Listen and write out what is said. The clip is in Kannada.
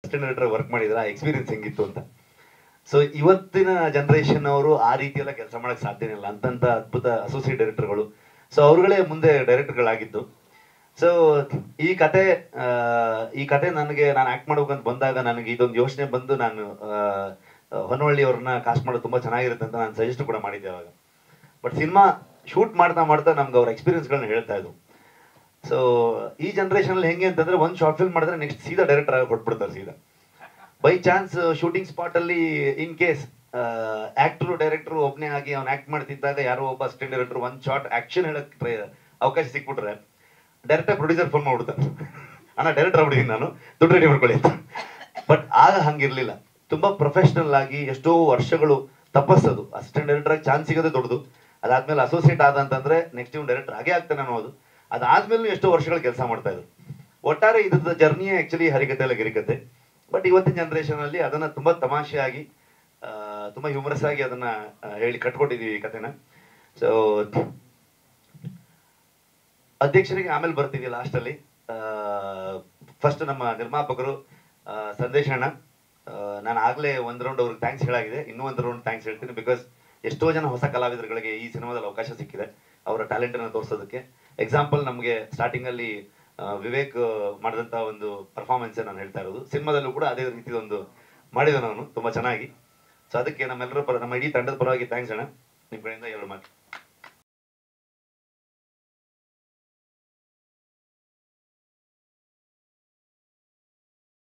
ಅಸಿಸ್ಟೆಂಟ್ ಡೈರೆಕ್ಟರ್ ವರ್ಕ್ ಮಾಡಿದ್ರ ಎಕ್ಸ್ಪೀರಿಯನ್ಸ್ ಹೆಂಗಿತ್ತು ಅಂತ ಸೊ ಇವತ್ತಿನ ಜನರೇಷನ್ ಅವರು ಆ ರೀತಿ ಎಲ್ಲ ಕೆಲಸ ಮಾಡಕ್ ಸಾಧ್ಯನೇ ಇಲ್ಲ ಅಂತಂತ ಅದ್ಭುತ ಅಸೋಸಿಯೇಟ್ ಡೈರೆಕ್ಟರ್ಗಳು ಸೊ ಅವ್ರುಗಳೇ ಮುಂದೆ ಡೈರೆಕ್ಟರ್ಗಳಾಗಿದ್ದು ಸೊ ಈ ಕತೆ ಆ, ಈ ಕತೆ ನನಗೆ ನಾನು ಆಕ್ಟ್ ಮಾಡ್ಬೇಕಂತ ಬಂದಾಗ ನನಗೆ ಇದೊಂದು ಯೋಚನೆ ಬಂದು ನಾನು ಆ, ಹೊನ್ನವಳ್ಳಿ ಅವ್ರನ್ನ ಕಾಸ್ಟ್ ಮಾಡೋದು ತುಂಬಾ ಚೆನ್ನಾಗಿರುತ್ತೆ ಅಂತ ನಾನು ಸಜೆಸ್ಟ್ ಕೂಡ ಮಾಡಿದ್ದೆ ಅವಾಗ ಬಟ್ ಸಿನಿಮಾ ಶೂಟ್ ಮಾಡ್ತಾ ಮಾಡ್ತಾ ನಮ್ಗೆ ಅವ್ರ ಎಕ್ಸ್ಪೀರಿಯನ್ಸ್ಗಳನ್ನ ಹೇಳ್ತಾ ಇದ್ವು ಸೊ ಈ ಜನರೇಷನ್ ಅಲ್ಲಿ ಹೆಂಗೆ ಅಂತಂದ್ರೆ ಒಂದು ಶಾರ್ಟ್ ಫಿಲ್ಮ್ ಮಾಡಿದ್ರೆ ನೆಕ್ಸ್ಟ್ ಸೀದಾ ಡೈರೆಕ್ಟರ್ ಆಗಿ ಕೊಟ್ಬಿಡ್ತಾರೆ ಸೀದಾ ಬೈ ಚಾನ್ಸ್ ಶೂಟಿಂಗ್ ಸ್ಪಾಟ್ ಅಲ್ಲಿ ಇನ್ ಕೇಸ್ ಆಕ್ಟರ್ ಡೈರೆಕ್ಟರ್ ಒಬ್ನೇ ಆಗಿ ಅವ್ನು ಆಕ್ಟ್ ಮಾಡ್ತಿದ್ದಾಗ ಯಾರೋ ಒಬ್ಬ ಅಸಿಸ್ಟೆಂಟ್ ಡೈರೆಕ್ಟರ್ ಒಂದ್ ಶಾರ್ಟ್ ಆಕ್ಷನ್ ಹೇಳಕ್ try- ಅವಕಾಶ ಸಿಕ್ಬಿಟ್ರೆ ಡೈರೆಕ್ಟ್ ಪ್ರೊಡ್ಯೂಸರ್ ಫೋನ್ ಮಾಡ್ಬಿಡ್ತಾರೆ ಅಣ್ಣ ಡೈರೆಕ್ಟರ್ ಆಗ್ಬಿಟ್ಟಿದ್ದೀನಿ ನಾನು ದುಡ್ಡು ರೆಡಿ ಮಾಡ್ಕೊಳ್ಳಿ ಅಂತ ಬಟ್ ಆಗ ಹಂಗಿರ್ಲಿಲ್ಲ ತುಂಬಾ ಪ್ರೊಫೆಷನಲ್ ಆಗಿ ಎಷ್ಟೋ ವರ್ಷಗಳು ತಪಸ್ಸದು ಅಸಿಸ್ಟೆಂಟ್ ಡೈರೆಕ್ಟರ್ ಆಗಿ ಚಾನ್ಸ್ ಸಿಗೋದೇ ದೊಡ್ಡದು ಅದಾದ್ಮೇಲೆ ಅಸೋಸಿಯೇಟ್ ಆದ ಅಂತಂದ್ರೆ ನೆಕ್ಸ್ಟ್ ಇವ್ನು ಡೈರೆಕ್ಟರ್ ಆಗೇ ಆಗ್ತಾನೆ ಅನ್ನೋದು ಅದಾದ್ಮೇಲೆ ಎಷ್ಟೋ ವರ್ಷಗಳು ಕೆಲಸ ಮಾಡ್ತಾ ಇದ್ರು ಒಟ್ಟಾರೆ ಇದ್ರದ್ದು ಜರ್ನಿಯೇ ಆಕ್ಚುಲಿ ಹರಿಕತೆ ಅಲ್ಲ ಗಿರಿಕತೆ ಬಟ್ ಇವತ್ತಿನ ಜನರೇಷನ್ ಅಲ್ಲಿ ಅದನ್ನ ತುಂಬಾ ತಮಾಷೆಯಾಗಿ ಆ, ತುಂಬಾ ಹ್ಯೂಮರಸ್ ಆಗಿ ಅದನ್ನ ಆ, ಹೇಳಿ ಕಟ್ಕೊಟ್ಟಿದೀವಿ ಈ ಕತೆನ ಸೊ ಅಧ್ಯಕ್ಷರಿಗೆ ಆಮೇಲೆ ಬರ್ತೀವಿ ಲಾಸ್ಟ್ ಅಲ್ಲಿ ಫಸ್ಟ್ ನಮ್ಮ ನಿರ್ಮಾಪಕರು ಆ, ಸಂದೇಶ್ ಅಣ್ಣ ನಾನು ಆಗ್ಲೇ ಒಂದ್ ರೌಂಡ್ ಅವ್ರಿಗೆ ಥ್ಯಾಂಕ್ಸ್ ಹೇಳಾಗಿದೆ ಇನ್ನೂ ಒಂದು ರೌಂಡ್ ಥ್ಯಾಂಕ್ಸ್ ಹೇಳ್ತೀನಿ ಬಿಕಾಸ್ ಎಷ್ಟೋ ಜನ ಹೊಸ ಕಲಾವಿದರುಗಳಿಗೆ ಈ ಸಿನಿಮಾದಲ್ಲಿ ಅವಕಾಶ ಸಿಕ್ಕಿದೆ ಅವರ ಟ್ಯಾಲೆಂಟ್ ಅನ್ನ ತೋರಿಸೋದಕ್ಕೆ ಎಕ್ಸಾಂಪಲ್ ನಮಗೆ ಸ್ಟಾರ್ಟಿಂಗ್ ಅಲ್ಲಿ ಆ, ವಿವೇಕ್ ಮಾಡಿದಂತ ಒಂದು ಪರ್ಫಾರ್ಮೆನ್ಸ್ ನಾನು ಹೇಳ್ತಾ ಇರೋದು ಸಿನಿಮಾದಲ್ಲೂ ಕೂಡ ಅದೇ ರೀತಿ ಒಂದು ಮಾಡಿದ ಅವನು ತುಂಬಾ ಚೆನ್ನಾಗಿ ಸೊ ಅದಕ್ಕೆ ನಮ್ಮೆಲ್ಲರ ಪರ ನಮ್ಮ ಇಡೀ ತಂಡದ ಪರವಾಗಿ ಥ್ಯಾಂಕ್ಸ್ ಅಣ್ಣ ನಿಮ್ ಕಡೆಯಿಂದ ಎರಡು ಮಾತು